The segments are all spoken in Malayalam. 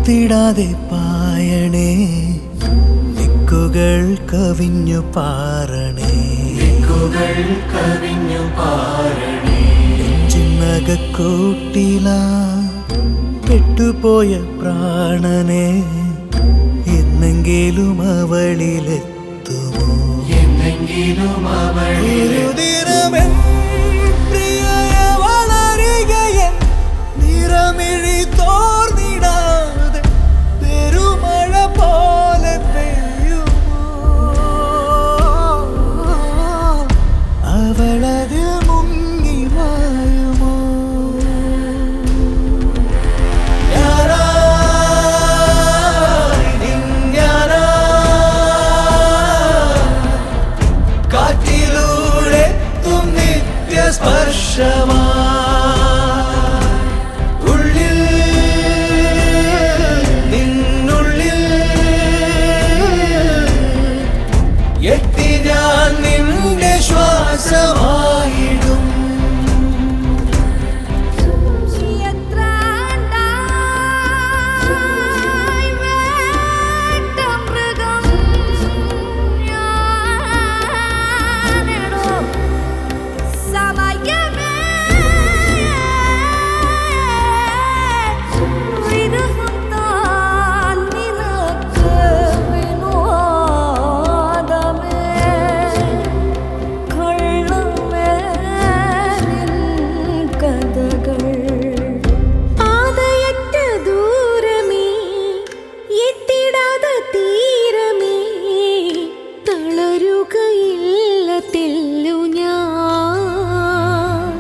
ഓർത്തിടാതെ പായണേ ദിക്കുകൾ കവിഞ്ഞു പാറണേ നെഞ്ചിനകക്കൂട്ടില പെട്ടുപോയ പ്രാണനെ എന്നെങ്കിലും അവളിലെത്തുമോ ഒരു ദിനമെൻ പ്രിയയെ വളരുകയൻ നിറമിഴി തോർന്നിടാതെ പെരുമഴ പോലെ പെയ്യുമോ അവളതിൽ മുങ്ങി മായുമോ ഞാനായി നിന്യാനായി കാറ്റിലൂടെ തും നിത്യസ്പർശമാ ഉള്ളിൽ നിന്നുള്ളിൽ എത്തി ഞാൻ നിന്റെ ശ്വാസമായിടും എത്ര ആണ്ടായി വേട്ട മൃഗം ഞാനെടോ സമയമേ വിരഹം താൻ നിനക്ക് വിനോദമേ കഥകൾ ആദയറ്റ ദൂരമേ എത്തിടാത തീരമേ തളരുകയില്ല തെല്ലു ഞാൻ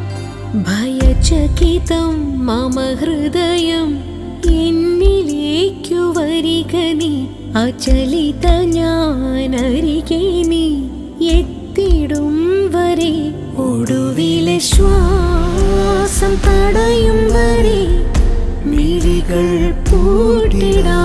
ഭയചകിതം മമ ഹൃദയം എന്നിലേക്കു വരിക നീ അചലിത ഞാനരികെ നീ എത്തിടും വരെ ഒടുവിലെ ശ്വാസം തടയും വരെ മിഴികൾ പൂട്ടിടാ